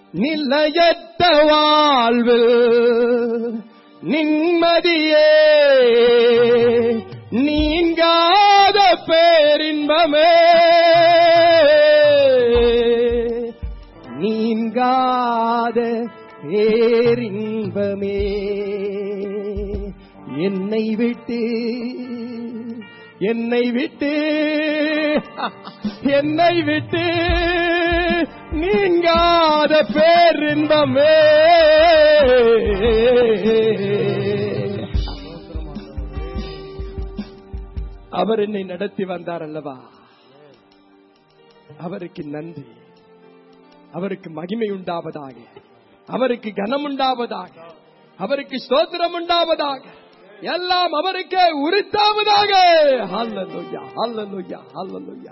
நிலையற்ற வாழ்வு நிம்மதியே நீங்காத பேரின்பமே நீங்காத பேரின்பமே என்னை விட்டு என்னை விட்டு என்னை விட்டு நீங்காத பேரின்பமே அவர் என்னை நடத்தி வந்தார் அல்லவா அவருக்கு நன்றி அவருக்கு மகிமை உண்டாவதாக அவருக்கு கனம் உண்டாவதாக அவருக்கு ஸ்தோத்திரம் உண்டாவதாக எல்லாம் அவருக்கே உரித்தாவதாக ஹல்லேலூயா ஹல்லேலூயா ஹல்லேலூயா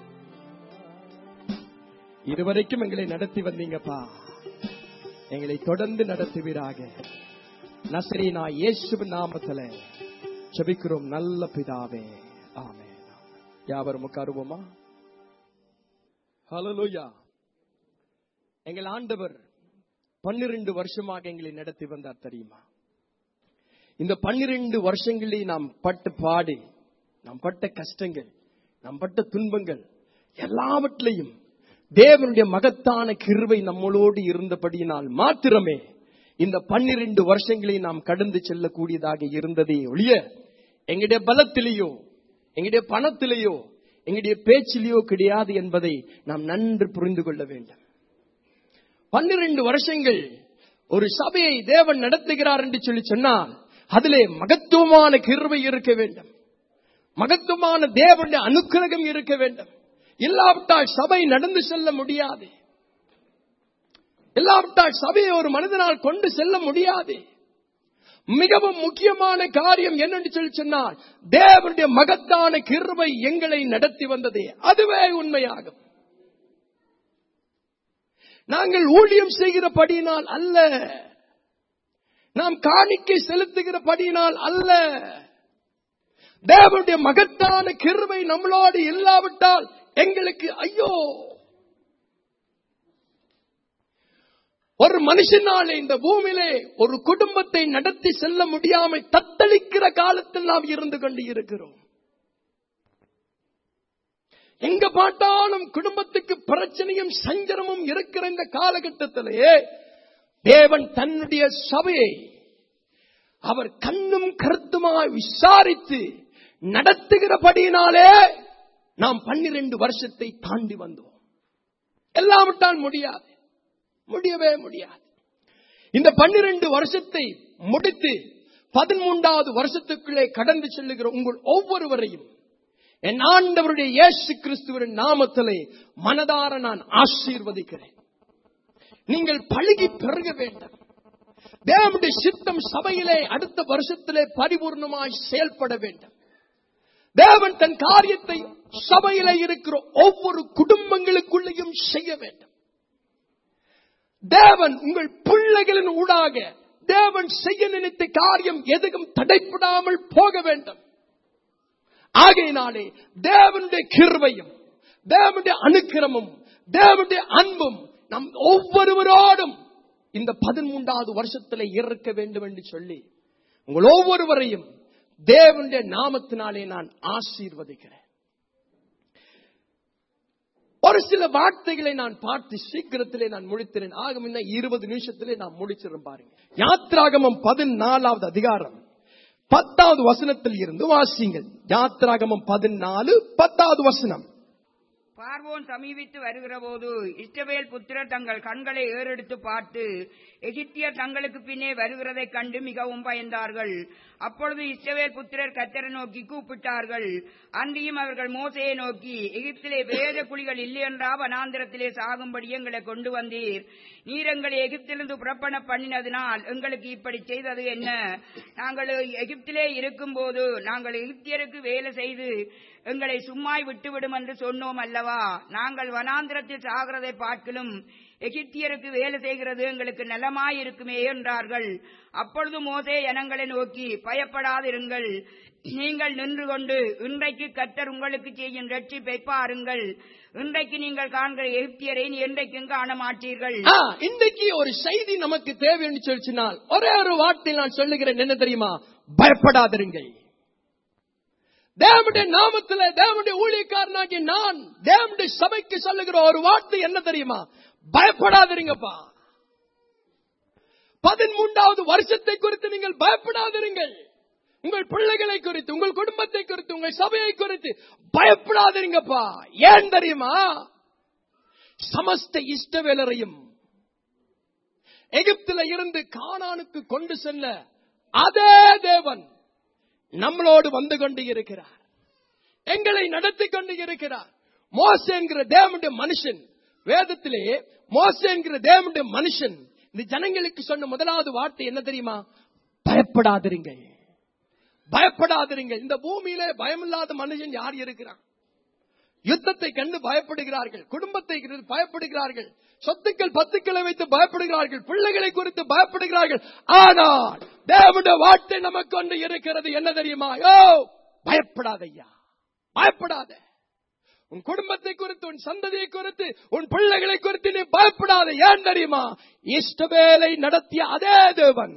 இதுவரைக்கும் எங்களை நடத்தி வந்தீங்கப்பா எங்களை தொடர்ந்து நடத்துவீராக நஸ்ரீனா இயேசு நாமத்துல ஜெபிக்கிறோம் நல்ல பிதாவே ஆமென் யாவரும் உட்காருவோமா ஹalleluya எங்கள் ஆண்டவர் பன்னிரண்டு வருஷமாக எங்களை நடத்தி வந்தார் தெரியுமா இந்த பன்னிரண்டு வருஷங்களே நாம் பட்ட பாடு நாம் பட்ட கஷ்டங்கள் நாம் பட்ட துன்பங்கள் எல்லாவற்றிலையும் தேவனுடைய மகத்தான கிருவை நம்மளோடு இருந்தபடியினால் மாத்திரமே இந்த பன்னிரண்டு வருஷங்களை நாம் கடந்து செல்லக்கூடியதாக இருந்ததே ஒழிய எங்களுடைய பலத்திலேயோ எங்களுடைய பணத்திலேயோ எங்களுடைய பேச்சிலேயோ கிடையாது என்பதை நாம் நன்று புரிந்து கொள்ள வேண்டும் பன்னிரண்டு வருஷங்கள் ஒரு சபையை தேவன் நடத்துகிறார் என்று சொல்லி சொன்னால் அதிலே மகத்துவமான கிருவை இருக்க வேண்டும் மகத்துவமான தேவனுடைய அனுக்கிரகம் இருக்க வேண்டும் இல்லாவிட்டால் சபை நடந்து செல்ல முடியாது இல்லாவிட்டால் சபையை ஒரு மனிதனால் கொண்டு செல்ல முடியாது மிகவும் முக்கியமான காரியம் என்னென்று சொல்லி சொன்னால் தேவனுடைய மகத்தான கிருபை எங்களை நடத்தி வந்ததே அதுவே உண்மையாகும் நாங்கள் ஊழியம் செய்கிறபடியினால் அல்ல நாம் காணிக்கை செலுத்துகிறபடியினால் அல்ல தேவனுடைய மகத்தான கிருபை நம்மளோடு இல்லாவிட்டால் எங்களுக்கு ஐயோ ஒரு மனுஷனாலே இந்த பூமியிலே ஒரு குடும்பத்தை நடத்தி செல்ல முடியாமல் தத்தளிக்கிற காலத்தில் நாம் இருந்து கொண்டு இருக்கிறோம் எங்க பார்த்தாலும் குடும்பத்துக்கு பிரச்சனையும் சஞ்சலமும் இருக்கிற இந்த காலகட்டத்திலே தேவன் தன்னுடைய சபையை அவர் கண்ணும் கருத்துமாய் விசாரித்து நடத்துகிறபடியினாலே நாம் பன்னிரண்டு வருஷத்தை தாண்டி வந்தோம் எல்லாவிட்டால் முடியாது முடியவே முடியாது இந்த பன்னிரண்டு வருஷத்தை முடித்து பதிமூன்றாவது வருஷத்துக்குள்ளே கடந்து செல்லுகிற உங்கள் ஒவ்வொருவரையும் என் ஆண்டவருடைய இயேசு கிறிஸ்துவின் நாமத்திலே மனதார நான் ஆசீர்வதிக்கிறேன் நீங்கள் பழுகி பெருக வேண்டும் தேவனுடைய சித்தம் சபையிலே அடுத்த வருஷத்திலே பரிபூர்ணமாய் செயல்பட வேண்டும் தேவன் தன் காரியத்தை சபையிலே இருக்கிற ஒவ்வொரு குடும்பங்களுக்குள்ளேயும் செய்ய வேண்டும் தேவன் உங்கள் பிள்ளைகளின் ஊடாக தேவன் செய்ய நினைத்த காரியம் எதுவும் தடைப்படாமல் போக வேண்டும் ஆகையினாலே தேவனுடைய கிருவையும் தேவனுடைய அனுக்கிரமும் தேவனுடைய அன்பும் நம் ஒவ்வொருவரோடும் இந்த பதிமூன்றாவது வருஷத்துல இருக்க வேண்டும் என்று சொல்லி உங்கள் ஒவ்வொருவரையும் தேவனுடைய நாமத்தினாலே நான் ஆசீர்வதிக்கிறேன் ஒரு சில வார்த்தைகளை நான் பார்த்து சீக்கிரத்திலே நான் முடித்திறேன் ஆக முன்ன இருபது நிமிஷத்திலே நான் முடிச்சிடும் பாருங்க யாத்ராகமம் பதினாலாவது அதிகாரம் பத்தாவது வசனத்தில் இருந்து வாசிங்கள் யாத்ராகமம் பதினாலு பத்தாவது வசனம் பார்வோன் சமீபித்து வருகிற போது இஸ்ரவேல் புத்திரர் தங்கள் கண்களை ஏறெடுத்து பார்த்து எகிப்தியர் தங்களுக்கு பின்னே வருகிறதைக் கண்டு மிகவும் பயந்தார்கள் அப்பொழுது இஸ்ரவேல் புத்திரர் கத்தரை நோக்கி கூப்பிட்டார்கள் அன்றியும் அவர்கள் மோசையை நோக்கி எகிப்திலே வேத குழிகள் இல்லையென்றா வனாந்திரத்திலே சாகும்படி எங்களை கொண்டு வந்தீர் நீர் எங்களை எகிப்திலிருந்து புறப்பண பண்ணினதினால் எங்களுக்கு இப்படி செய்தது என்ன நாங்கள் எகிப்திலே இருக்கும்போது நாங்கள் எகிப்தியருக்கு வேலை செய்து எங்களை சும்மாய் விட்டுவிடும் என்று சொன்னோம் அல்லவா நாங்கள் வனாந்திரத்தில் சாகிறதை பார்க்கலும் எகிப்தியருக்கு வேலை செய்கிறது எங்களுக்கு நலமாயிருக்குமே என்றார்கள் அப்பொழுது மோசே ஜனங்களை நோக்கி பயப்படாதிருங்கள் நீங்கள் நின்று கொண்டு இன்றைக்கு கத்தர் உங்களுக்கு செய்யும் ரட்சிப்பை பாருங்கள் இன்றைக்கு நீங்கள் காண்கிற எகிப்தியரை நீ என்றைக்கும் காண மாட்டீர்கள் ஆ, இன்றைக்கு ஒரு செய்தி நமக்கு தேவைன்னு சொல்லிச்சுனால் ஒரே ஒரு வார்த்தை நான் சொல்லுகிறேன் என்ன தெரியுமா பயப்படாதிருங்கள் தேவனுடைய நாமத்துல தேவனுடைய ஊழியக்காரனாகிய நான் தேவனுடைய சபைக்கு சொல்லுகிற ஒரு வார்த்தை என்ன தெரியுமா பயப்படாதிருங்கப்பா பதிமூன்றாவது வருஷத்தை குறித்து நீங்கள் பயப்படாதிருங்கள் உங்கள் பிள்ளைகளை குறித்து உங்கள் குடும்பத்தை குறித்து உங்கள் சபையை குறித்து பயப்படாதிருங்கப்பா ஏன் தெரியுமா சமஸ்த இஷ்டவேலரையும் எகிப்தில இருந்து கானானுக்கு கொண்டு செல்ல அதே தேவன் நம்மளோடு வந்து கொண்டு இருக்கிறார் எங்களை நடத்தி கொண்டு இருக்கிறார் மோசே என்கிற தேவனுடைய மனுஷன் வேதத்திலே மோசே என்கிற தேவனுடைய மனுஷன் இந்த ஜனங்களுக்கு சொன்ன முதலாவது வார்த்தை என்ன தெரியுமா பயப்படாதிருங்கள் பயப்படாதிருங்கள் இந்த பூமியிலே பயமில்லாத மனுஷன் யார் இருக்கிறான் யுத்தத்தை கண்டு பயப்படுகிறார்கள் குடும்பத்தை குறித்து பயப்படுகிறார்கள் சொத்துக்கள் பத்துக்களை வைத்து பயப்படுகிறார்கள் பிள்ளைகளை குறித்து பயப்படுகிறார்கள் ஆனால் தேவனுடைய வார்த்தை நமக்கு ஒன்று இருக்கிறது என்ன தெரியுமா யோ பயப்படாதையா பயப்படாத உன் குடும்பத்தை குறித்து உன் சந்ததியை குறித்து உன் பிள்ளைகளை குறித்து நீ பயப்படாத ஏன் தெரியுமா இஷ்டவேலை நடத்திய அதே தேவன்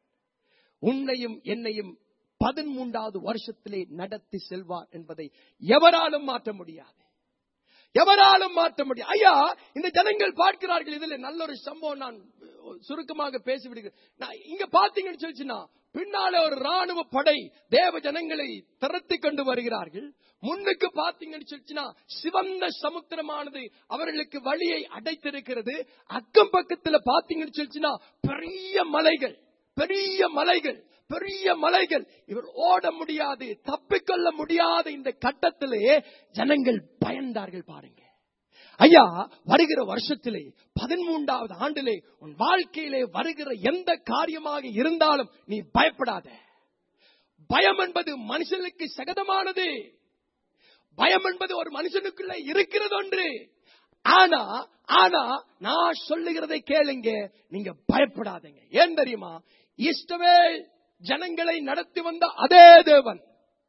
உன்னையும் என்னையும் பதிமூன்றாவது வருஷத்திலே நடத்தி செல்வார் என்பதை எவராலும் மாற்ற முடியாது எவராலும் மாற்ற முடியாது ஐயா இந்த ஜனங்கள் பார்க்கிறார்கள் இதுல நல்ல ஒரு சம்பவம் நான் சுருக்கமாக பேசிவிடுகிறேன் நான் இங்க பாத்தீங்கன்னு சொல்லிச்சுன்னா பின்னாலே ஒரு ராணுவ படை தேவ ஜனங்களை திரட்டி கொண்டு வருகிறார்கள் முன்னுக்கு பாத்தீங்கன்னு சொல்லிச்சுன்னா சிவந்த சமுத்திரமானது அவர்களுக்கு வழியை அடைத்திருக்கிறது அக்கம் பக்கத்துல பாத்தீங்கன்னு சொல்லிச்சுன்னா பெரிய மலைகள் பெரிய மலைகள் பெரிய மலைகள் இவர் ஓட முடியாது தப்பிக்கொள்ள முடியாத இந்த கட்டத்திலே ஜனங்கள் பயந்தார்கள் பாருங்க ஐயா வருகிற வருஷத்திலே பதிமூன்றாவது ஆண்டிலே உன் வாழ்க்கையிலே வருகிற எந்த காரியமாக இருந்தாலும் நீ பயப்படாத பயம் என்பது மனுஷனுக்கு சகதமானது பயம் என்பது ஒரு மனுஷனுக்குள்ள இருக்கிறது ஒன்று ஆனா ஆனா நான் சொல்லுகிறதை கேளுங்க நீங்க பயப்படாதீங்க ஏன் தெரியுமா இஷ்டவே ஜனங்களை நடத்தி வந்த அதே தேவன்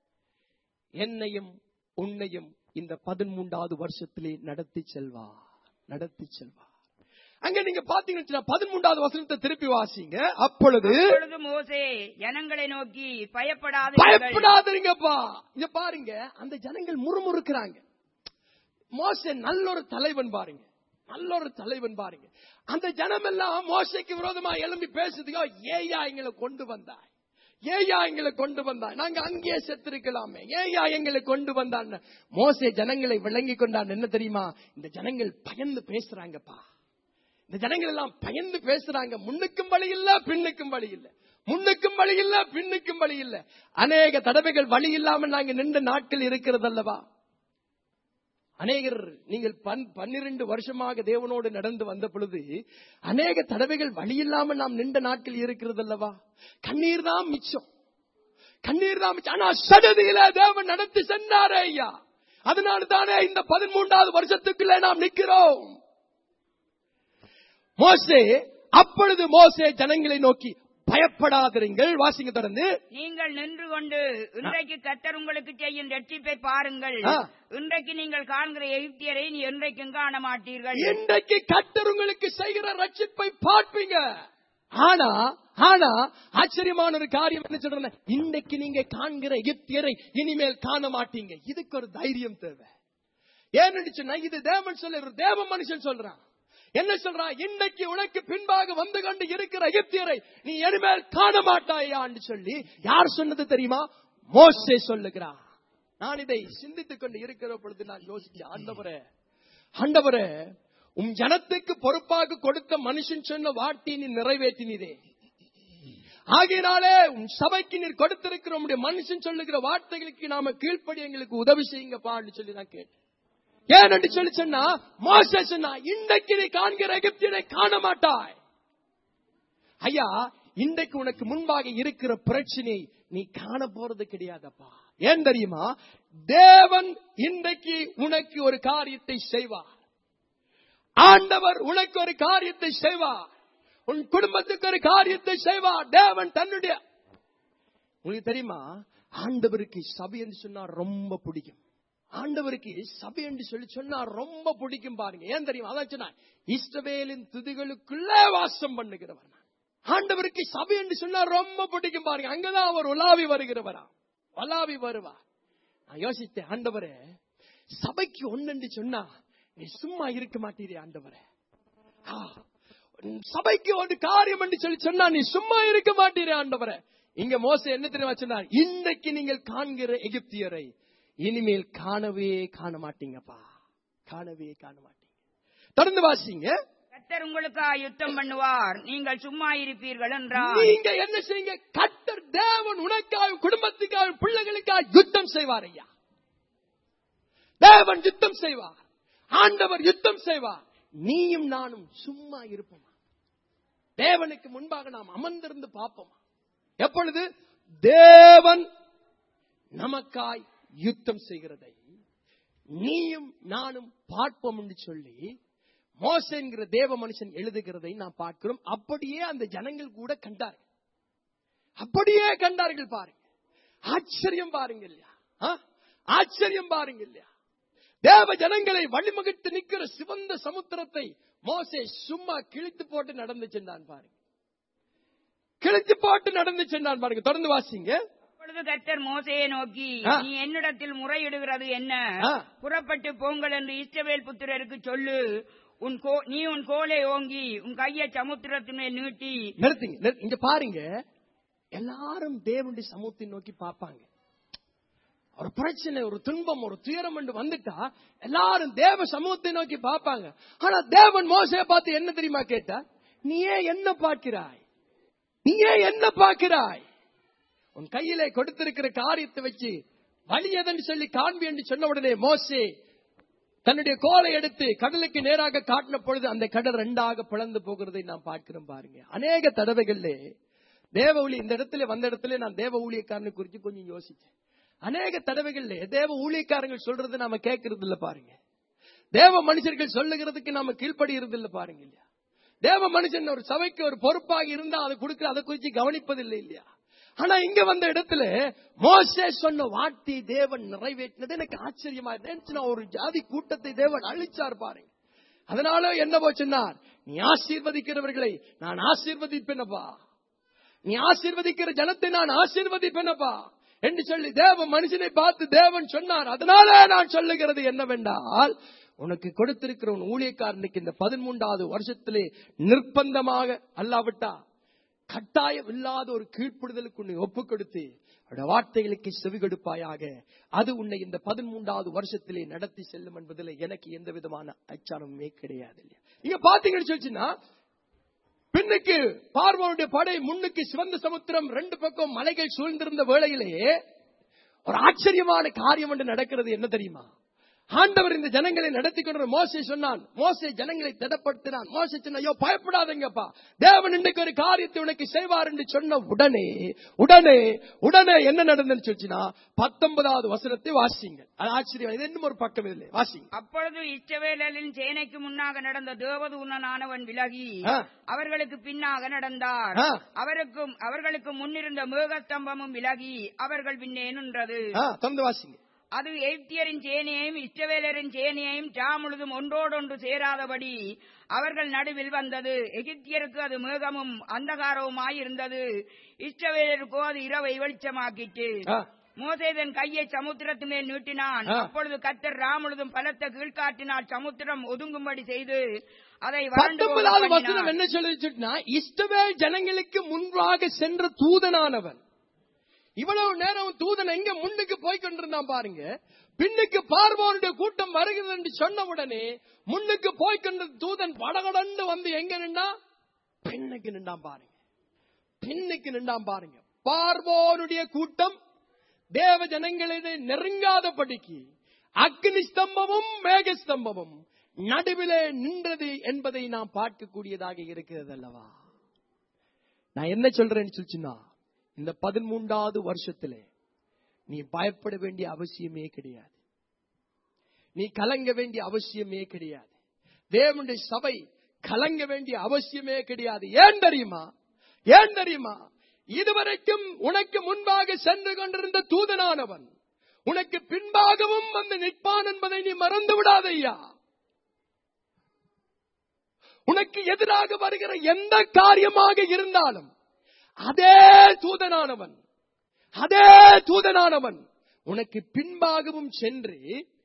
என்னையும் உன்னையும் இந்த பதிமூன்றாவது வருஷத்திலே நடத்தி செல்வார் நடத்தி செல்வார் அங்க நீங்க பாத்தீங்கன்னா பதிமூன்றாவது வசனத்தை திருப்பி வாசிங்க அப்பொழுது அப்பொழுது மோசே ஜனங்களை நோக்கி பயப்படாத பயப்படாதீங்கப்பா இங்க பாருங்க அந்த ஜனங்கள் முறுமுறுக்கிறாங்க மோசே நல்ல ஒரு தலைவன் பாருங்க நல்ல ஒரு தலைவன் பாருங்க அந்த ஜனம் எல்லாம் மோசைக்கு விரோதமா எழும்பி பேசுதுக்கோ ஏயா எங்களை கொண்டு வந்தாய் ஏயா எங்களை கொண்டு வந்தாய் நாங்க அங்கேயே செத்திருக்கலாமே ஏயா எங்களை கொண்டு வந்தான் மோசே ஜனங்களை விளங்கி கொண்டான் என்ன தெரியுமா இந்த ஜனங்கள் பயந்து பேசுறாங்கப்பா இந்த ஜனங்கள் எல்லாம் பயந்து பேசுறாங்க முன்னுக்கும் வழி இல்ல பின்னுக்கும் வழி இல்ல முன்னுக்கும் வழி இல்ல பின்னுக்கும் வழி இல்ல அநேக தடவைகள் வழி இல்லாம நாங்க நின்ற நாட்கள் இருக்கிறது அல்லவா அநேகர் நீங்கள் பன்- பன்னிரண்டு வருஷமாக தேவனோடு நடந்து வந்த பொழுது அநேக தடவைகள் வழி இல்லாம நாம் நின்ற நாட்கள் இருக்கிறது அல்லவா கண்ணீர் தான் மிச்சம் கண்ணீர் தான் மிச்சம் ஆனா சடதியில தேவன் நடத்தி சென்றாரே ஐயா அதனால தானே இந்த பதிமூன்றாவது வருஷத்துக்குள்ளே நாம் நிற்கிறோம் மோசே அப்பொழுது மோசே ஜனங்களை நோக்கி பயப்படாதிருங்கள் வாசிங்க தொடர்ந்து நீங்கள் நின்று கொண்டு இன்றைக்கு கத்தர் உங்களுக்கு செய்யும் ரட்சிப்பை பாருங்கள் ஆ. இன்றைக்கு நீங்கள் காண்கிற எகிப்தியரை நீ என்றைக்கும் காண மாட்டீர்கள் இன்றைக்கு கத்தர் உங்களுக்கு செய்கிற ரட்சிப்பை பார்ப்பீங்க ஆனா ஆனா ஆச்சரியமான ஒரு காரியம் என்ன சொல்றேன் இன்றைக்கு நீங்க காண்கிற எகிப்தியரை இனிமேல் காண மாட்டீங்க இதுக்கு ஒரு தைரியம் தேவை ஏன்னு சொன்னா இது தேவன் சொல்ல தேவ மனுஷன் சொல்றான் என்ன சொல்றான் இன்னைக்கு உனக்கு பின்பாக வந்து கொண்டு இருக்கிற எகிப்தியரை நீ இனிமேல் காண மாட்டாயான்னு சொல்லி யார் சொன்னது தெரியுமா மோசே சொல்லுகிறான் நான் இதை சிந்தித்துக் கொண்டு இருக்கிற பொழுது நான் யோசிச்சேன் ஆண்டவரே ஆண்டவரே உம் ஜனத்துக்கு பொறுப்பாக கொடுத்த மனுஷன் சொன்ன வார்த்தையை நீ நிறைவேற்றினீரே ஆகையினாலே உன் சபைக்கு நீர் கொடுத்திருக்கிற உம்முடைய மனுஷன் சொல்லுகிற வார்த்தைகளுக்கு நாம கீழ்ப்படி எங்களுக்கு உதவி செய்யுங்கப்பான்னு சொல்லி நான் கேட்டேன் ஏன் என்று சொல்லி சொன்னா மோசே சொன்னா இன்றைக்கு நீ காண்கிற எகிப்தியனை காண மாட்டாய் ஐயா இன்றைக்கு உனக்கு முன்பாக இருக்கிற பிரச்சனை நீ காண போறது கிடையாதப்பா ஏன் தெரியுமா தேவன் இன்றைக்கு உனக்கு ஒரு காரியத்தை செய்வார் ஆண்டவர் உனக்கு ஒரு காரியத்தை செய்வார் உன் குடும்பத்துக்கு ஒரு காரியத்தை செய்வார் தேவன் தன்னுடைய உங்களுக்கு தெரியுமா ஆண்டவருக்கு சபை என்று சொன்னா ரொம்ப பிடிக்கும் ஆண்டவருக்கு சபை என்று சொல்லி சொன்னா ரொம்ப பிடிக்கும் பாருங்க ஏன் தெரியுமா அதான் சொன்னா இஸ்ரவேலின் துதிகளுக்குள்ளே வாசம் பண்ணுகிறவர் நான். ஆண்டவருக்கு சபை என்று சொன்னா ரொம்ப பிடிக்கும் பாருங்க அங்கதான் அவர் உலாவி வருகிறவரா உலாவி வருவார் நான் யோசித்தேன் ஆண்டவரே சபைக்கு ஒன்னு சொன்னா நீ சும்மா இருக்க மாட்டீரே ஆண்டவரே ஆ, உன் சபைக்கு ஒரு காரியம் என்று சொல்லி சொன்னா நீ சும்மா இருக்க மாட்டீரே ஆண்டவரே இங்க மோச என்ன தெரியுமா சொன்னார் இன்றைக்கு நீங்கள் காண்கிற எகிப்தியரை இனிமேல் காணவே காண மாட்டீங்கப்பா காணவே காண மாட்டீங்க தொடர்ந்து வாசிங்க கர்த்தர் உங்களுக்காக யுத்தம் பண்ணுவார் நீங்கள் சும்மா இருப்பீர்கள் என்றார் நீங்க என்ன செய்யுங்க கட்டர் தேவன் உனக்காக குடும்பத்துக்காக பிள்ளைகளுக்காக யுத்தம் செய்வார் ஐயா தேவன் யுத்தம் செய்வார் ஆண்டவர் யுத்தம் செய்வார் நீயும் நானும் சும்மா இருப்போமா தேவனுக்கு முன்பாக நாம் அமர்ந்திருந்து பார்ப்போமா எப்பொழுது தேவன் நமக்காய் யுத்தம் செய்கிறதை நீயும் நானும் பார்ப்போம் என்று சொல்லி மோச என்கிற தேவ மனுஷன் எழுதுகிறதை நாம் பார்க்கிறோம் அப்படியே அந்த ஜனங்கள் கூட கண்டார்கள் அப்படியே கண்டார்கள் பாருங்க ஆச்சரியம் பாருங்க இல்லையா ஆ? ஆச்சரியம் பாருங்க இல்லையா தேவ ஜனங்களை வழிமகிட்டு நிக்கிற சிவந்த சமுத்திரத்தை மோசே சும்மா கிழித்து போட்டு நடந்து சென்றான் பாருங்க கிழித்து போட்டு நடந்து சென்றான் பாருங்க தொடர்ந்து வாசிங்க அப்பொழுது கர்த்தர் மோசையை நோக்கி ஆ. நீ என்னிடத்தில் முறையிடுகிறது என்ன ஆ. புறப்பட்டு போங்கள் என்று இஸ்ரவேல் புத்திரருக்கு சொல்லு உன் கோ- நீ உன் கோலை ஓங்கி உன் கையை சமுத்திரத்தின் மேல் நீட்டி நிறுத்துங்க நிறு- இங்க பாருங்க எல்லாரும் தேவனுடைய சமூகத்தை நோக்கி பார்ப்பாங்க ஒரு பிரச்சனை ஒரு துன்பம் ஒரு துயரம் என்று வந்துட்டா எல்லாரும் தேவ சமூகத்தை நோக்கி பார்ப்பாங்க ஆனா தேவன் மோசையை பார்த்து என்ன தெரியுமா கேட்டா நீ ஏன் என்ன பார்க்கிறாய் நீ ஏன் என்ன பார்க்கிறாய் உன் கையிலே கொடுத்திருக்கிற காரியத்தை வச்சு வழி எதன்னு சொல்லி காண்பி என்று சொன்ன உடனே மோசே தன்னுடைய கோலை எடுத்து கடலுக்கு நேராக காட்டின பொழுது அந்த கடல் ரெண்டாக பிளந்து போகிறதை நாம் பார்க்கிறோம் பாருங்க அநேக தடவைகள்ல தேவ ஊழி இந்த இடத்துல வந்த இடத்துல நான் தேவ ஊழியக்காரனை குறித்து கொஞ்சம் யோசிச்சேன் அநேக தடவைகள்ல தேவ ஊழியக்காரங்கள் சொல்றது நாம கேட்கறது இல்ல பாருங்க தேவ மனுஷர்கள் சொல்லுகிறதுக்கு நாம கீழ்ப்படிகிறது இல்ல பாருங்க இல்லையா தேவ மனுஷன் ஒரு சபைக்கு ஒரு பொறுப்பாக இருந்தா அதை கொடுக்கிற அதை குறித்து கவனிப்பதில்லை இல்லையா ஆனா இங்க வந்த இடத்துல மோசே சொன்ன வார்த்தை தேவன் நிறைவேற்றினது எனக்கு ஆச்சரியமா இருந்துச்சு நான் ஒரு ஜாதி கூட்டத்தை தேவன் அழிச்சார் பாருங்க அதனால என்ன போச்சுன்னார் நீ ஆசீர்வதிக்கிறவர்களை நான் ஆசீர்வதிப்பேனப்பா நீ ஆசீர்வதிக்கிற ஜனத்தை நான் ஆசீர்வதிப்பேனப்பா என்று சொல்லி தேவ மனுஷனை பார்த்து தேவன் சொன்னார் அதனால நான் சொல்லுகிறது என்னவென்றால் உனக்கு கொடுத்திருக்கிற உன் ஊழியக்காரனுக்கு இந்த பதிமூன்றாவது வருஷத்திலே நிர்பந்தமாக அல்லாவிட்டா கட்டாயம் இல்லாத ஒரு கீழ்ப்படுதலுக்கு உன்னை ஒப்புக் கொடுத்து அவருடைய வார்த்தைகளுக்கு செவி கொடுப்பாயாக அது உன்னை இந்த பதிமூன்றாவது வருஷத்திலே நடத்தி செல்லும் என்பதில் எனக்கு எந்த விதமான அச்சாரமுமே கிடையாது இல்லையா இங்க பாத்தீங்கன்னு சொல்லிச்சுன்னா பின்னுக்கு பார்வோனுடைய படை முன்னுக்கு சிவந்த சமுத்திரம் ரெண்டு பக்கம் மலைகள் சூழ்ந்திருந்த வேளையிலே ஒரு ஆச்சரியமான காரியம் ஒன்று நடக்கிறது என்ன தெரியுமா ஆண்டவர் இந்த ஜனங்களை நடத்தி கொண்டு மோசே சொன்னான் மோசே ஜனங்களை திடப்படுத்தினான் மோசே சொன்ன ஐயோ பயப்படாதீங்கப்பா தேவன் இன்னைக்கு ஒரு காரியத்தை உனக்கு செய்வார் என்று சொன்ன உடனே உடனே உடனே என்ன நடந்துன்னு சொல்லிச்சுன்னா பத்தொன்பதாவது வசனத்தை வாசிங்க அது ஆச்சரியம் இது இன்னும் ஒரு பக்கம் இல்லை வாசிங்க அப்பொழுது இஸ்ரவேலின் சேனைக்கு முன்னாக நடந்த தேவதூனனானவன் விலகி ஆ. அவர்களுக்கு பின்னாக நடந்தார் ஆ. அவருக்கும் அவர்களுக்கு முன்னிருந்த மேகஸ்தம்பமும் விலகி அவர்கள் பின்னே நின்றது ஆ, தொடர்ந்து வாசிங்க அது எகிப்தியரின் சேனையையும் இஸ்ரவேலரின் சேனையையும் ஜா முழுதும் ஒன்றோடொன்று சேராதபடி அவர்கள் நடுவில் வந்தது எகிப்தியருக்கு அது மேகமும் அந்தகாரவுமாயிருந்தது இஸ்ரவேலருக்கோ அது இரவை வெளிச்சமாக்கிற்று ஆ, மோசே தன் கையை சமுத்திரத்து மேல் நீட்டினான் ஆ. அப்பொழுது கத்தர் ராமுழுதும் பலத்த கீழ்காட்டினால் சமுத்திரம் ஒதுங்கும்படி செய்து அதை வறண்டு போக பத்தொன்பதாவது வசனம் பண்ணினார். என்ன சொல்லிச்சுன்னா இஸ்ரவேல் ஜனங்களுக்கு முன்பாக சென்ற தூதனானவன் இவ்வளவு நேரம் தூதன் எங்க முன்னுக்கு போய் கொண்டிருந்தான் பாருங்க பின்னுக்கு பார்வோருடைய கூட்டம் வருகிறது என்று சொன்ன உடனே முன்னுக்கு போய் கொண்ட தூதன் படகடன்னு வந்து எங்க நின்றா பின்னுக்கு நின்றான் பாருங்க பின்னுக்கு நின்றான் பாருங்க பார்வோருடைய கூட்டம் தேவ ஜனங்களிடையே நெருங்காதபடிக்கு அக்னி ஸ்தம்பமும் மேக ஸ்தம்பமும் நடுவிலே நின்றது என்பதை நாம் பார்க்கக்கூடியதாக இருக்கிறது அல்லவா நான் என்ன சொல்றேன்னு சொல்லிச்சுன்னா இந்த பதிமூன்றாவது வருஷத்திலே நீ பயப்பட வேண்டிய அவசியமே கிடையாது நீ கலங்க வேண்டிய அவசியமே கிடையாது தேவனுடைய சபை கலங்க வேண்டிய அவசியமே கிடையாது ஏன் தெரியுமா ஏன் தெரியுமா இதுவரைக்கும் உனக்கு முன்பாக சென்று கொண்டிருந்த தூதனானவன் உனக்கு பின்பாகவும் வந்து நிற்பான் என்பதை நீ மறந்து விடாதையா உனக்கு எதிராக வருகிற எந்த காரியமாக இருந்தாலும் அதே தூதனானவன் அதே தூதனானவன் உனக்கு பின்பாகவும் சென்று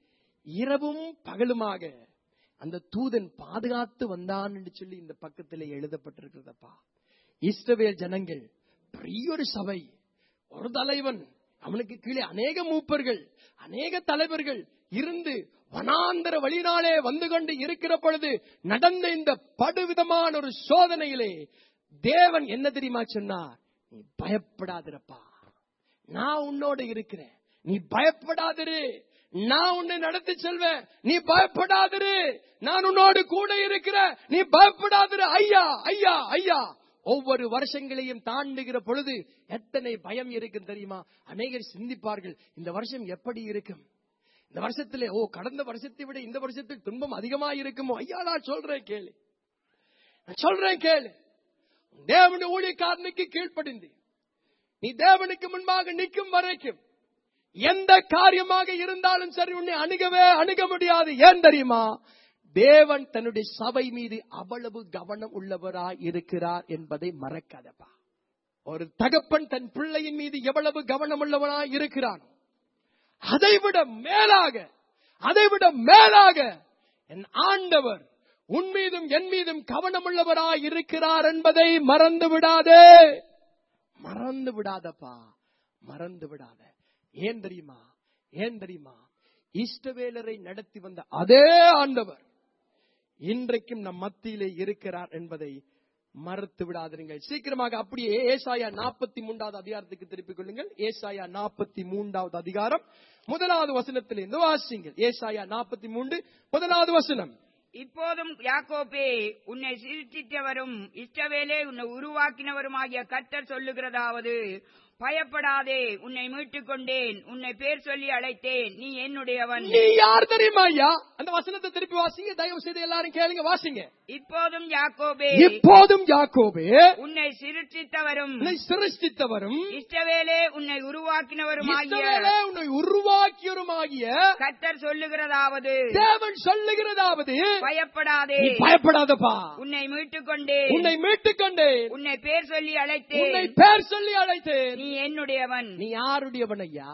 இரவும் பகலுமாக அந்த தூதன் பாதுகாத்து வந்தான் என்று சொல்லி இந்த பக்கத்தில் எழுதப்பட்டிருக்கிறதப்பா இஸ்ரவேல் ஜனங்கள் பெரிய ஒரு சபை ஒரு தலைவன் அவனுக்கு கீழே அநேக மூப்பர்கள் அநேக தலைவர்கள் இருந்து வனாந்தர வழியினாலே வந்து கொண்டு இருக்கிற பொழுது நடந்த இந்த படுவிதமான ஒரு சோதனையிலே தேவன் என்ன தெரியுமா சொன்னார் நீ பயப்படாதிரப்பா நான் உன்னோட இருக்கிறேன் நீ பயப்படாதிரு நான் உன்னை நடத்தி செல்வேன் நீ பயப்படாதிரு நான் உன்னோடு கூட இருக்கிறேன் நீ பயப்படாதிரு ஐயா ஐயா ஐயா ஒவ்வொரு வருஷங்களையும் தாண்டுகிற பொழுது எத்தனை பயம் இருக்கும் தெரியுமா அநேகர் சிந்திப்பார்கள் இந்த வருஷம் எப்படி இருக்கும் இந்த வருஷத்திலே ஓ கடந்த வருஷத்தை விட இந்த வருஷத்தில் துன்பம் அதிகமா இருக்குமோ ஐயா நான் சொல்றேன் கேளு நான் சொல்றேன் கேளு தேவனுடைய ஊழியக்காரனுக்கு கீழ்ப்படிந்து நீ தேவனுக்கு முன்பாக நிற்கும் வரைக்கும் எந்த காரியமாக இருந்தாலும் சரி உன்னை அணுகவே அணுக முடியாது ஏன் தெரியுமா தேவன் தன்னுடைய சபை மீது அவ்வளவு கவனம் உள்ளவராய் இருக்கிறார் என்பதை மறக்காதப்பா ஒரு தகப்பன் தன் பிள்ளையின் மீது எவ்வளவு கவனம் உள்ளவனாய் இருக்கிறான் அதைவிட மேலாக அதைவிட மேலாக என் ஆண்டவர் உன் மீதும் என் மீதும் கவனமுள்ளவராய் இருக்கிறார் என்பதை மறந்து விடாதே மறந்து விடாதப்பா மறந்து விடாத ஏன் தெரியுமா ஏன் தெரியுமா இஷ்டவேலரை நடத்தி வந்த அதே ஆண்டவர் இன்றைக்கும் நம் மத்தியிலே இருக்கிறார் என்பதை மறுத்து விடாதீர்கள் சீக்கிரமாக அப்படியே ஏசாயா நாற்பத்தி மூன்றாவது அதிகாரத்துக்கு திருப்பிக் கொள்ளுங்கள் ஏசாயா நாற்பத்தி மூன்றாவது அதிகாரம் முதலாவது வசனத்திலிருந்து வாசிங்கள் ஏசாயா நாற்பத்தி மூன்று முதலாவது வசனம் இப்போதும் யாக்கோபே உன்னை சிருஷ்டித்தவரும் இஷ்டவேலே உன்னை உருவாக்கினவருமாகிய கர்த்தர் சொல்லுகிறதாவது பயப்படாதே உன்னை மீட்டுக் கொண்டேன் உன்னை பேர் சொல்லி அழைத்தேன் நீ என்னுடையவன் நீ யார் தெரியுமா ஐயா அந்த வசனத்தை திருப்பி வாசிங்க தயவு செய்து எல்லாரும் கேளுங்க வாசிங்க இப்போதும் யாக்கோபே இப்போதும் யாக்கோபே உன்னை சிருஷ்டித்தவரும் உன்னை சிருஷ்டித்தவரும் இஷ்டவேலே உன்னை உருவாக்கினவருமாகிய இஸ்ரவேலே உன்னை உருவாக்கியவருமாகிய கர்த்தர் சொல்லுகிறதாவது தேவன் சொல்லுகிறதாவது பயப்படாதே நீ பயப்படாதப்பா உன்னை மீட்டுக் கொண்டேன் உன்னை மீட்டுக் கொண்டேன் உன்னை பேர் சொல்லி உன்னை அழைத்தேன் பேர் சொல்லி அழைத்தேன் நீ என்னுடையவன் நீ யாருடையவன் ஐயா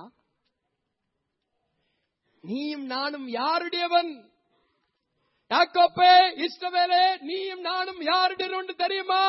நீயும் நானும் யாருடையவன் யாக்கோப்பே இஸ்ரவேலே நீயும் நானும் யாருடையவன் தெரியுமா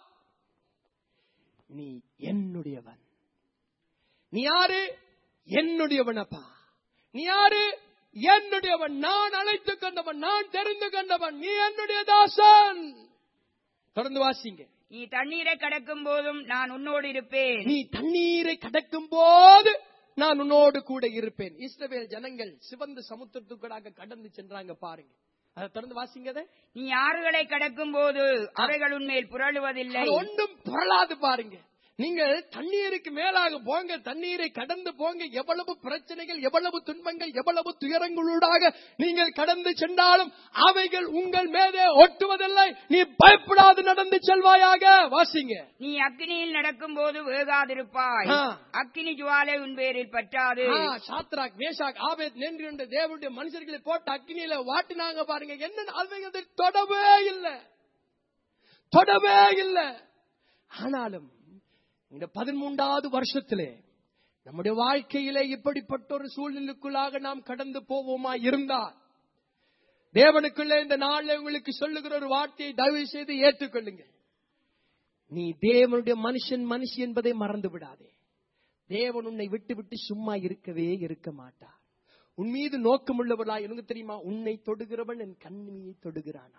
நீ என்னுடையவன் நீ யாரு என்னுடையவனப்பா நீ யாரு என்னுடையவன் நான் அழைத்துக் கொண்டவன் நான் தெரிந்து கொண்டவன் நீ என்னுடைய தாசன் தொடர்ந்து வாசிங்க நீ தண்ணீரை கடக்கும் போதும் நான் உன்னோடு இருப்பேன் நீ தண்ணீரை கடக்கும் போது நான் உன்னோடு கூட இருப்பேன் இஸ்ரவேல் ஜனங்கள் சிவந்த சமுத்திரத்துக்கூடாக கடந்து சென்றாங்க பாருங்க அதை தொடர்ந்து வாசிங்க அதை. நீ ஆறுகளை கடக்கும் போது அவைகள் உன்மேல் புரளுவதில்லை அது ஒன்றும் புரளாது பாருங்க நீங்கள் தண்ணீருக்கு மேலாக போங்க தண்ணீரை கடந்து போங்க எவ்வளவு பிரச்சனைகள் எவ்வளவு துன்பங்கள் எவ்வளவு துயரங்களூடாக நீங்கள் கடந்து சென்றாலும் அவைகள் உங்கள் மேலே ஒட்டுவதில்லை நீ பயப்படாது நடந்து செல்வாயாக வாசிங்க நீ அக்கினியில் நடக்கும் போது வேகாதிருப்பாய் ஆ. அக்கினி ஜுவாலை உன் பேரில் பற்றாது ஆ, சாத்ராக் மேஷாக் ஆபேத் நின்று கொண்ட தேவனுடைய மனுஷர்களை போட்டு அக்னியில வாட்டினாங்க பாருங்க என்ன அவைகளை தொடவே இல்லை தொடவே இல்லை ஆனாலும் இந்த பதிமூன்றாவது வருஷத்திலே நம்முடைய வாழ்க்கையிலே இப்படிப்பட்ட ஒரு சூழ்நிலைக்குள்ளாக நாம் கடந்து போவோமா இருந்தால் தேவனுக்குள்ளே இந்த நாள்ல உங்களுக்கு சொல்லுகிற ஒரு வார்த்தையை தயவு செய்து ஏற்றுக்கொள்ளுங்கள் நீ தேவனுடைய மனுஷன் மனுஷி என்பதை மறந்து விடாதே தேவன் உன்னை விட்டு விட்டு சும்மா இருக்கவே இருக்க மாட்டார் உன் மீது நோக்கமுள்ளவர்களா எனக்கு தெரியுமா உன்னை தொடுகிறவன் என் கண்ணியை தொடுகிறானா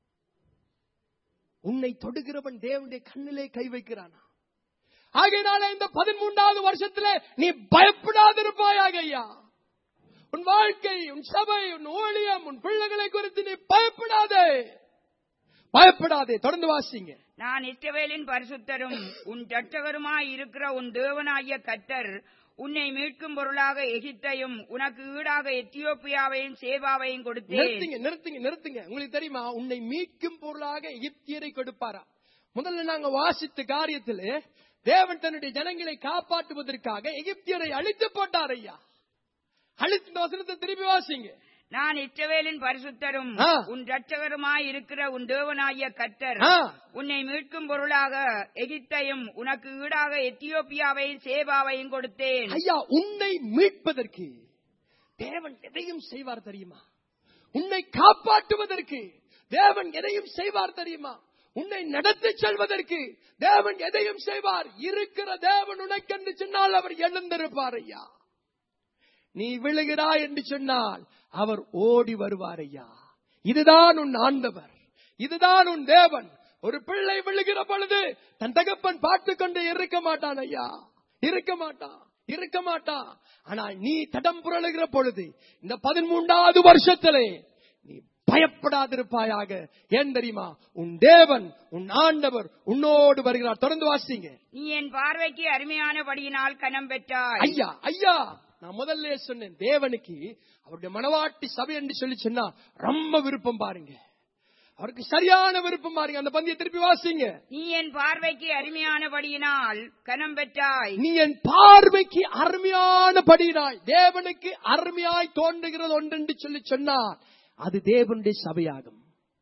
உன்னை தொடுகிறவன் தேவனுடைய கண்ணிலே கை வைக்கிறானா ஆகையினால இந்த பதிமூன்றாவது வருஷத்திலே நீ பயப்படாதிருப்பாயாக ஐயா உன் வாழ்க்கை உன் சபை உன் ஊழியம் உன் பிள்ளைகளை குறித்து நீ பயப்படாதே பயப்படாதே தொடர்ந்து வாசிங்க நான் இஸ்ரவேலின் பரிசுத்தரும் உன் இரட்சகருமாய் இருக்கிற உன் தேவனாகிய கர்த்தர் உன்னை மீட்கும் பொருளாக எகிப்தையும் உனக்கு ஈடாக எத்தியோப்பியாவையும் சேவாவையும் கொடுத்தேன் நிறுத்துங்க நிறுத்துங்க நிறுத்துங்க உங்களுக்கு தெரியுமா உன்னை மீட்கும் பொருளாக எகிப்தியரை கொடுப்பாரா முதல்ல நாங்க வாசித்த காரியத்தில் தேவன் தன்னுடைய ஜனங்களை காப்பாற்றுவதற்காக எகிப்தியரை அழித்து போட்டார் ஐயா அழித்து இந்த வசனத்தை திருப்பி வாசிங்க நான் இஸ்ரவேலின் பரிசுத்தரும் ஆ. உன் இரட்சகருமாய் இருக்கிற உன் தேவனாகிய கர்த்தர் ஆ, உன்னை மீட்கும் பொருளாக எகிப்தையும் உனக்கு ஈடாக எத்தியோப்பியாவையும் சேவாவையும் கொடுத்தேன் ஐயா உன்னை மீட்பதற்கு தேவன் எதையும் செய்வார் தெரியுமா உன்னை காப்பாற்றுவதற்கு தேவன் எதையும் செய்வார் தெரியுமா உன்னை நடத்தி செல்வதற்கு தேவன் எதையும் செய்வார் இருக்கிற தேவன் உனக்கென்று சொன்னால் அவர் எழுந்திருப்பார் ஐயா நீ விழுகிறாய் என்று சொன்னால் அவர் ஓடி வருவார் ஐயா இதுதான் உன் ஆண்டவர் இதுதான் உன் தேவன் ஒரு பிள்ளை விழுகிற பொழுது தன் தகப்பன் பார்த்து கொண்டு இருக்க மாட்டான் ஐயா இருக்க மாட்டான் இருக்க மாட்டான் ஆனால் நீ தடம் புரளுகிற பொழுது இந்த பதிமூன்றாவது வருஷத்திலே நீ பயப்படாதிருப்பாயாக ஏன் தெரியுமா உன் தேவன் உன் ஆண்டவர் உன்னோடு வருகிறார் தொடர்ந்து வாசிங்க நீ என் பார்வைக்கு அருமையானபடியினால் கனம் பெற்றாய் ஐயா ஐயா நான் முதல்ல சொன்னேன் தேவனுக்கு அவருடைய மனவாட்டி சபை என்று சொல்லி சொன்னா ரொம்ப விருப்பம் பாருங்க அவருக்கு சரியான விருப்பம் பாருங்க அந்த பந்தியை திருப்பி வாசிங்க நீ என் பார்வைக்கு அருமையானபடியினால் கனம் பெற்றாய் நீ என் பார்வைக்கு அருமையான படியினாய் தேவனுக்கு அருமையாய் தோன்றுகிறது ஒன்றென்று சொல்லி சொன்னார் அது தேவனுடைய சபையாகும்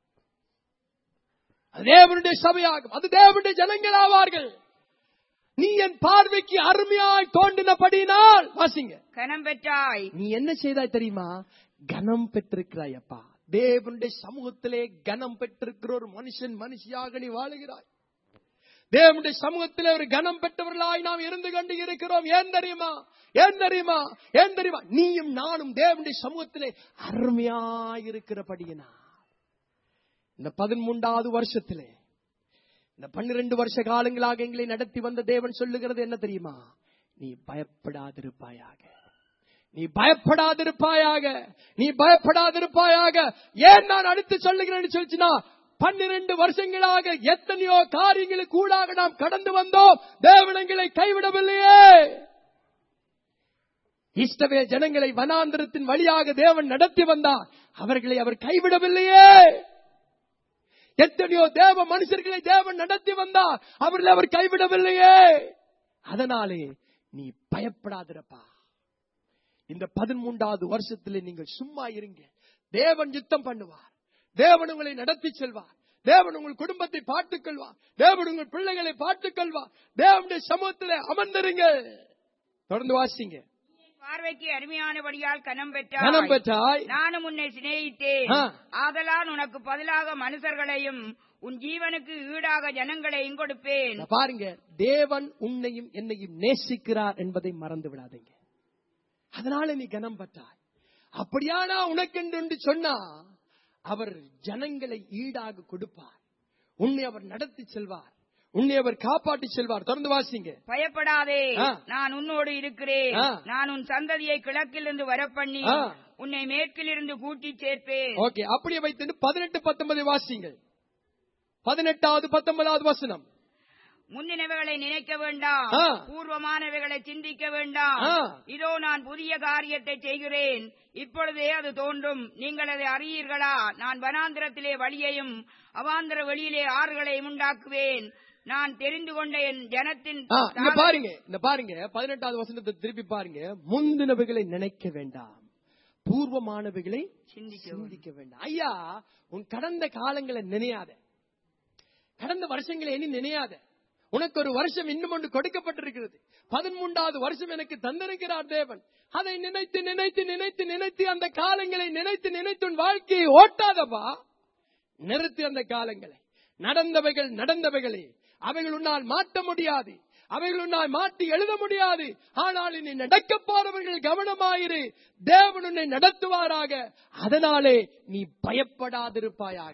அது தேவனுடைய சபையாகும் அது தேவனுடைய ஜனங்கள் ஆவார்கள் நீ என் பார்வைக்கு அருமையாய் தோன்றினபடியினால் வாசிங்க கனம் பெற்றாய் நீ என்ன செய்தாய் தெரியுமா கனம் பெற்றிருக்கிறாய் அப்பா தேவனுடைய சமூகத்திலே கனம் பெற்றிருக்கிற ஒரு மனுஷன் மனுஷியாக நீ வாழுகிறாய் தேவனுடைய சமூகத்திலே ஒரு கனம் பெற்றவர்களாய் நாம் இருந்து கொண்டு இருக்கிறோம் ஏன் தெரியுமா ஏன் தெரியுமா ஏன் தெரியுமா நீயும் நானும் தேவனுடைய சமூகத்திலே அருமையாய் இருக்கிறபடியினா இந்த பதிமூன்றாவது வருஷத்திலே இந்த பன்னிரண்டு வருஷ காலங்களாக எங்களை நடத்தி வந்த தேவன் சொல்லுகிறது என்ன தெரியுமா நீ பயப்படாதிருப்பாயாக நீ பயப்படாதிருப்பாயாக நீ பயப்படாதிருப்பாயாக ஏன் நான் அடுத்து சொல்லுகிறேன்னு சொல்லிச்சுனா பன்னிரண்டு வருஷங்களாக எத்தனையோ காரியங்களுக்கு கூடாக நாம் கடந்து வந்தோம் தேவனங்களை கைவிடவில்லையே இஷ்டவே ஜனங்களை வனாந்திரத்தின் வழியாக தேவன் நடத்தி வந்தார் அவர்களை அவர் கைவிடவில்லையே எத்தனையோ தேவ மனுஷர்களை தேவன் நடத்தி வந்தார் அவர்களை அவர் கைவிடவில்லையே அதனாலே நீ பயப்படாதிருப்பா இந்த பதிமூன்றாவது வருஷத்திலே நீங்கள் சும்மா இருங்க தேவன் யுத்தம் பண்ணுவார் தேவன் உங்களை நடத்தி செல்வார் தேவன் உங்கள் குடும்பத்தை பார்த்துக் கொள்வார் தேவன் உங்கள் பிள்ளைகளை பார்த்துக் கொள்வார் தேவனுடைய சமூகத்திலே அமர்ந்திருங்கள் தொடர்ந்து வாசிங்க பார்வைக்கு அருமையானபடியால் கனம் கனம் பெற்றாய் பெற்றாய் நானும் உன்னை சிநேகித்தேன் ஆ. ஆதலால் உனக்கு பதிலாக மனுஷர்களையும் உன் ஜீவனுக்கு ஈடாக ஜனங்களையும் கொடுப்பேன் இத பாருங்க தேவன் உன்னையும் என்னையும் நேசிக்கிறார் என்பதை மறந்து விடாதீங்க அதனால நீ கனம் பற்றாய் அப்படியானா உனக்கென்று என்று சொன்னா அவர் ஜனங்களை ஈடாக கொடுப்பார் உன்னை அவர் நடத்தி செல்வார் உன்னை அவர் காப்பாற்றி செல்வார் தொடர்ந்து வாசிங்க பயப்படாதே ஆ. நான் உன்னோடு இருக்கிறேன் ஆ. நான் உன் சந்ததியை கிழக்கிலிருந்து வரப்பண்ணி ஆ. உன்னை மேற்கிலிருந்து கூட்டி சேர்ப்பேன் ஓகே அப்படியே வைத்து பதினெட்டு பத்தொன்பது வாசிங்கள் பதினெட்டாவது பத்தொன்பதாவது வசனம் முந்தினவைகளை நினைக்க வேண்டாம் ஆ. பூர்வமானவைகளை சிந்திக்க வேண்டாம் ஆ. இதோ நான் புதிய காரியத்தை செய்கிறேன் இப்பொழுதே அது தோன்றும் நீங்கள் அதை அறியீர்களா நான் வனாந்திரத்திலே வழியையும் அவாந்திர வெளியிலே ஆறுகளையும் உண்டாக்குவேன் நான் தெரிந்து கொண்ட என் ஜனத்தின் ஆ, இங்க பாருங்க இந்த பாருங்க பதினெட்டாவது வசனத்தை திருப்பி பாருங்க முந்தினவைகளை நினைக்க வேண்டாம் பூர்வமானவைகளை சிந்திக்க சிந்திக்க வேண்டாம் ஐயா உன் கடந்த காலங்களை நினையாத கடந்த வருஷங்களை இனி நினையாத உனக்கு ஒரு வருஷம் இன்னும் ஒன்று கொடுக்கப்பட்டிருக்கிறது பதிமூன்றாவது வருஷம் எனக்கு தந்திருக்கிறார் தேவன் அதை நினைத்து நினைத்து நினைத்து நினைத்து அந்த காலங்களை நினைத்து நினைத்து உன் வாழ்க்கையை ஓட்டாதப்பா நிறுத்து அந்த காலங்களை நடந்தவைகள் நடந்தவைகளே அவைகள் உன்னால் மாற்ற முடியாது அவைகள் உன்னால் மாற்றி எழுத முடியாது ஆனால் இனி நடக்க போறவர்கள் கவனமாயிரு தேவன் உன்னை நடத்துவாராக அதனாலே நீ பயப்படாதிருப்பாயாக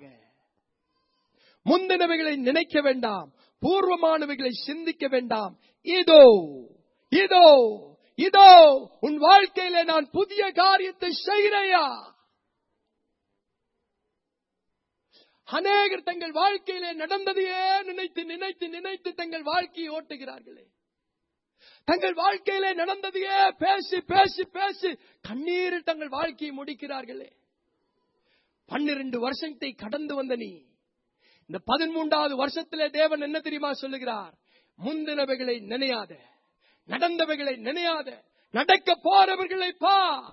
முந்தினவைகளை நினைக்க வேண்டாம் பூர்வமானவைகளை சிந்திக்க வேண்டாம் இதோ இதோ இதோ உன் வாழ்க்கையில நான் புதிய காரியத்தை செய்கிறையா அநேகர் தங்கள் வாழ்க்கையிலே நடந்ததையே நினைத்து நினைத்து நினைத்து தங்கள் வாழ்க்கையை ஓட்டுகிறார்களே தங்கள் வாழ்க்கையிலே நடந்ததையே பேசி பேசி பேசி கண்ணீரில் தங்கள் வாழ்க்கையை முடிக்கிறார்களே பன்னிரண்டு வருஷத்தை கடந்து வந்த நீ இந்த பதிமூன்றாவது வருஷத்திலே தேவன் என்ன தெரியுமா சொல்லுகிறார் முந்தினவைகளை நினையாத நடந்தவைகளை நினையாத நடக்க போறவர்களை பார்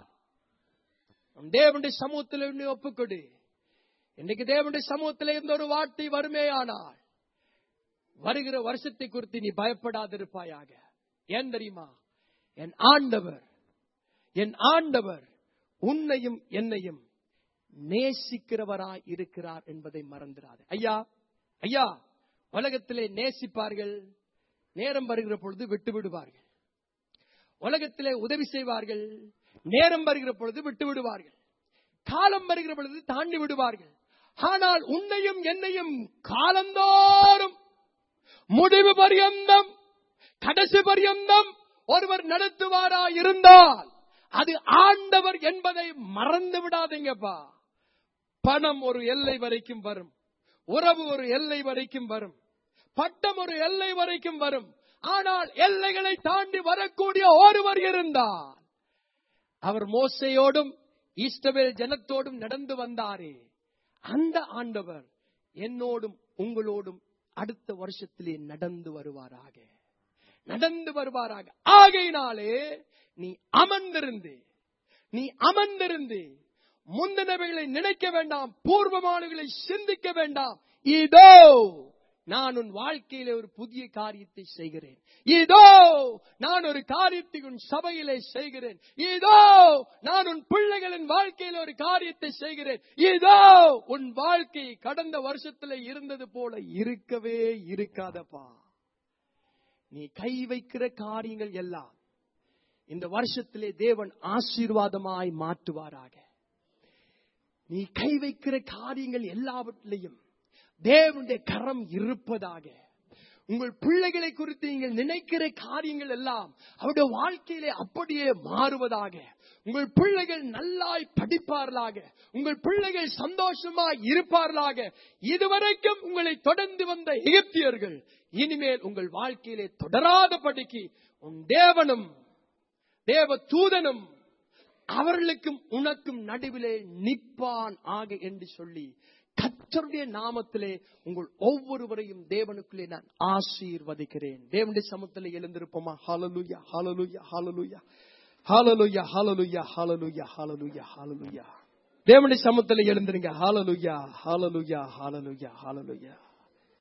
நம் தேவனுடைய சமூகத்தில் நீ ஒப்புக்கொடு இன்னைக்கு தேவனுடைய சமூகத்தில் இருந்த ஒரு வார்த்தை வருமேயானால் வருகிற வருஷத்தை குறித்து நீ பயப்படாதிருப்பாயாக ஏன் தெரியுமா என் ஆண்டவர் என் ஆண்டவர் உன்னையும் என்னையும் நேசிக்கிறவராய் இருக்கிறார் என்பதை மறந்துடாது ஐயா ஐயா உலகத்திலே நேசிப்பார்கள் நேரம் வருகிற பொழுது விட்டு விடுவார்கள் உலகத்திலே உதவி செய்வார்கள் நேரம் வருகிற பொழுது விட்டு விடுவார்கள் காலம் வருகிற பொழுது தாண்டி விடுவார்கள் ஆனால் உன்னையும் என்னையும் காலந்தோறும் முடிவு பரியந்தம் கடைசி பரியந்தம் ஒருவர் நடத்துவாரா இருந்தால் அது ஆண்டவர் என்பதை மறந்து விடாதீங்கப்பா பணம் ஒரு எல்லை வரைக்கும் வரும் உறவு ஒரு எல்லை வரைக்கும் வரும் பட்டம் ஒரு எல்லை வரைக்கும் வரும் ஆனால் எல்லைகளை தாண்டி வரக்கூடிய ஒருவர் இருந்தார் அவர் மோசையோடும் ஈஸ்டவேல் ஜனத்தோடும் நடந்து வந்தாரே அந்த ஆண்டவர் என்னோடும் உங்களோடும் அடுத்த வருஷத்திலே நடந்து வருவாராக நடந்து வருவாராக ஆகையினாலே நீ அமர்ந்திருந்து நீ அமர்ந்திருந்து முந்தினவைகளை நினைக்க வேண்டாம் பூர்வமானவைகளை சிந்திக்க வேண்டாம் இதோ நான் உன் வாழ்க்கையில ஒரு புதிய காரியத்தை செய்கிறேன் இதோ நான் ஒரு காரியத்தை உன் சபையிலே செய்கிறேன் இதோ நான் உன் பிள்ளைகளின் வாழ்க்கையில ஒரு காரியத்தை செய்கிறேன் இதோ உன் வாழ்க்கை கடந்த வருஷத்துல இருந்தது போல இருக்கவே இருக்காதப்பா நீ கை வைக்கிற காரியங்கள் எல்லாம் இந்த வருஷத்திலே தேவன் ஆசீர்வாதமாய் மாற்றுவாராக நீ கை வைக்கிற காரியங்கள் எல்லாவற்றிலையும் தேவனுடைய கரம் இருப்பதாக உங்கள் பிள்ளைகளை குறித்து நீங்கள் நினைக்கிற காரியங்கள் எல்லாம் அவருடைய வாழ்க்கையிலே அப்படியே மாறுவதாக உங்கள் பிள்ளைகள் நல்லாய் படிப்பார்களாக உங்கள் பிள்ளைகள் சந்தோஷமாய் இருப்பார்களாக இதுவரைக்கும் உங்களை தொடர்ந்து வந்த எகிப்தியர்கள் இனிமேல் உங்கள் வாழ்க்கையிலே தொடராதபடிக்கு உன் தேவனும் தேவ தூதனும் அவர்களுக்கும் உனக்கும் நடுவிலே நிப்பான் ஆக என்று சொல்லி கத்தருடைய நாமத்திலே உங்கள் ஒவ்வொருவரையும் தேவனுக்குள்ளே நான் ஆசீர்வதிக்கிறேன் தேவனுடைய சமத்திலே எழுந்திருப்போமா ஹalleluya ஹalleluya ஹalleluya ஹalleluya ஹalleluya ஹalleluya ஹalleluya ஹalleluya தேவனுடைய சமத்திலே எழுந்திருங்க ஹalleluya ஹalleluya ஹalleluya ஹalleluya